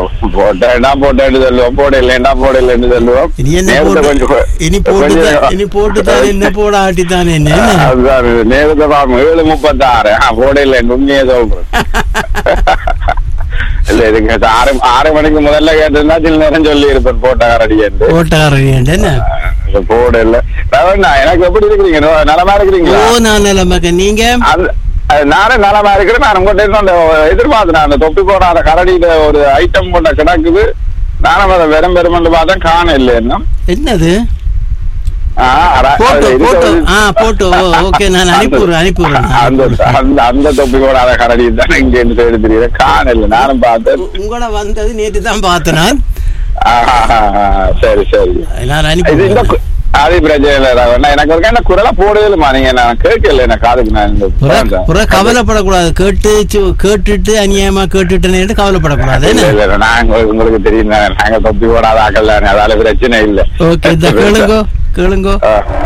போட்டேன்னா போட்டேன்னு சொல்லுவோம் போட இல்லைன்னா போட இல்லைன்னு சொல்லுவோம் இனி என்ன நேரத்தை போட்டு கொஞ்சம் இனி போட்டு கொஞ்சம் இனி போட்டு தான் என்ன போட ஆட்டித்தானே என்ன அதுதான் நேரத்தை பாருங்க ஏழு முப்பத்தாறு ஆ, போட இல்லைன்னு உண்மையே சொல்றேன் இல்ல இதுக்கு ஆறு ஆறு மணிக்கு முதல்ல கேட்டிருந்தா சில நேரம் சொல்லி இருப்பேன் போட்ட கரடி என்று போட்டக்காரர் என்ன இது போட இல்ல ரவண்ணா எனக்கு எப்படி இருக்கிறீங்க நோ- நலமா ஓ இருக்கிறீங்களா நான் நிலைமைக்க நீங்க அது அது நானே நலமா இருக்கிறேன் நான் உங்கள்கிட்ட இருந்து அந்த எதிர்பார்த்தேன் அந்த தொப்பி போட அந்த கரடியில ஒரு ஐட்டம் கொண்ட கிடக்குது நானும் அதை வெறும் வெறும் பார்த்தா காண இல்லை என்ன என்னது ஆ, அட- போட்டோ அது போட்டோ இருக்கிறது- ஆ போட்டோ ஓகே நான் அனுப்பிடுறேன் அனுப்பிடுறேன் அந்த அந்த அந்த தொப்பி கூட அதை கரடி தானே இங்க இருந்து தேடி தெரியுது காணல நானும் பார்த்தேன் உங்களோட வந்தது நேற்று தான் பார்த்தேன் நான் ஆஹா, சரி சரி நான் இது இந்த அனுப்பி கு- அது பிரச்சனை இல்லை ராவண்ணா. எனக்கு ஒரு என்ன குரலா போடுதலுமா நீங்க நான் கேட்கல என்ன காதுக்கு நான் இந்த புற புற கவலைப்படக்கூடாது கேட்டு சு- கேட்டுட்டு அநியாயமா கேட்டுட்டேன்னு கவலைப்படக்கூடாது இல்ல, என்ன இல்ல, நாங்க உங்களுக்கு தெரியும் தானே, நாங்க தொப்பி போடாத ஆக்கள் தானே அதால பிரச்சனை இல்ல ஓகே இந்த கேளுங்கோ கேளுங்கோ ஆ.